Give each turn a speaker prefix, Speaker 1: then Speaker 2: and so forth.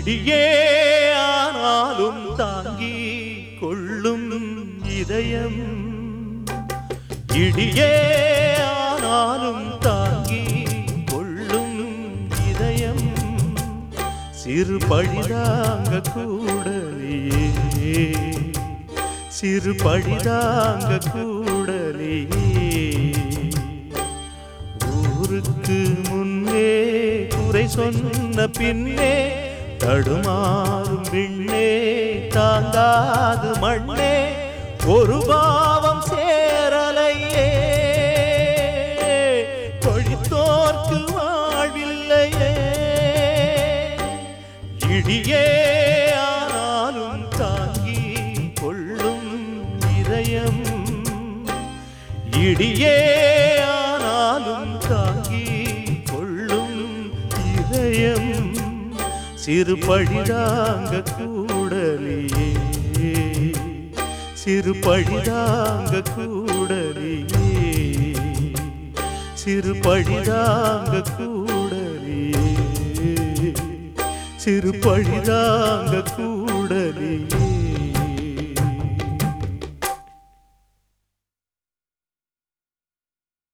Speaker 1: இடியே ஆனாலும் தாங்கி கொள்ளும் இதயம் இடியே ஆனாலும் தாங்கி கொள்ளும் இதயம் சிறு பழிதாங்க கூடலியே சிறு பழிதாங்க கூடலியே ஊருக்கு முன்னே குறை சொன்ன பின்னே தடுமாறும் விண்ணே தாங்காது மண்ணே ஒரு பாவம் சேரலையே கொழித்தோர்க்கு வாழ்வில்லையே இடியே ஆனாலும் தாங்கி கொள்ளும் இதயம் இடியே ஆனாலும் தாங்கி கொள்ளும் இதயம் சிறு பழிதாங்க கூடலியே சிறு பழிதாங்க கூடலியே சிறு பழிதாங்க கூடலியே சிறு பழிதாங்க கூடலியே